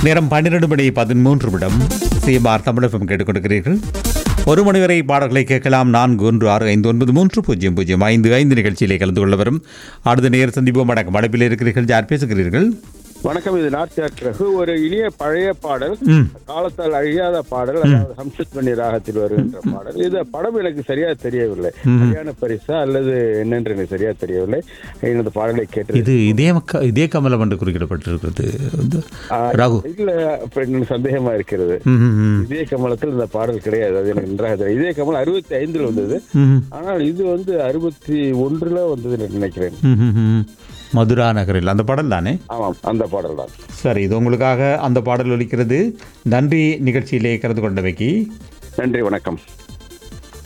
நேரம் பன்னிரண்டு மணி பதிமூன்று நிமிடம் சிஎம்ஆர் தமிழகம் கேட்டுக்கொண்டிருக்கிறீர்கள் ஒரு மணி வரை பாடல்களை கேட்கலாம் நான்கு ஒன்று ஆறு ஐந்து ஒன்பது மூன்று பூஜ்ஜியம் பூஜ்ஜியம் ஐந்து ஐந்து நிகழ்ச்சியிலே கலந்து கொள்ள வரும் அடுத்த நேர் சந்திப்போம் வணக்கம் அழைப்பில் இருக்கிறீர்கள் யார் பேசுகிறீர்கள் வணக்கம் இது நாட்டியார் ரகு ஒரு இனிய பழைய பாடல் ம் காலத்தால் அழியாத பாடல் அதாவது ஹம்சத் பண்ணி ராகத்தில் வருகின்ற பாடல் இது படம் எனக்கு சரியா தெரியவில்லை சரியான பரிசா அல்லது என்னென்று எனக்கு சரியா தெரியவில்லை எனது பாடலை கேட்டு இது இதே மக்க இதே கமலம் என்று குறிப்பிடப்பட்டிருக்கிறது வந்து ராகு இல்ல அப்ப எனக்கு சந்தேகமா இருக்கிறது ம் ம், ம் இதே கமலத்தில் இந்த பாடல் கிடையாது அது எனக்கு நன்றாக தெரியும் இதே கமல் அறுபத்தி ஐந்துல வந்தது ம் ஆனால் இது வந்து அறுபத்தி ஒன்றுல வந்தது நினைக்கிறேன் ம், ம், ம். மதுரா நகரில் அந்த பாடல் தானே ஆமாம் அந்த பாடல் தான் சரி இது உங்களுக்காக அந்த பாடல் ஒலிக்கிறது நன்றி நிகழ்ச்சியிலே கலந்து கொண்டவைக்கு நன்றி வணக்கம்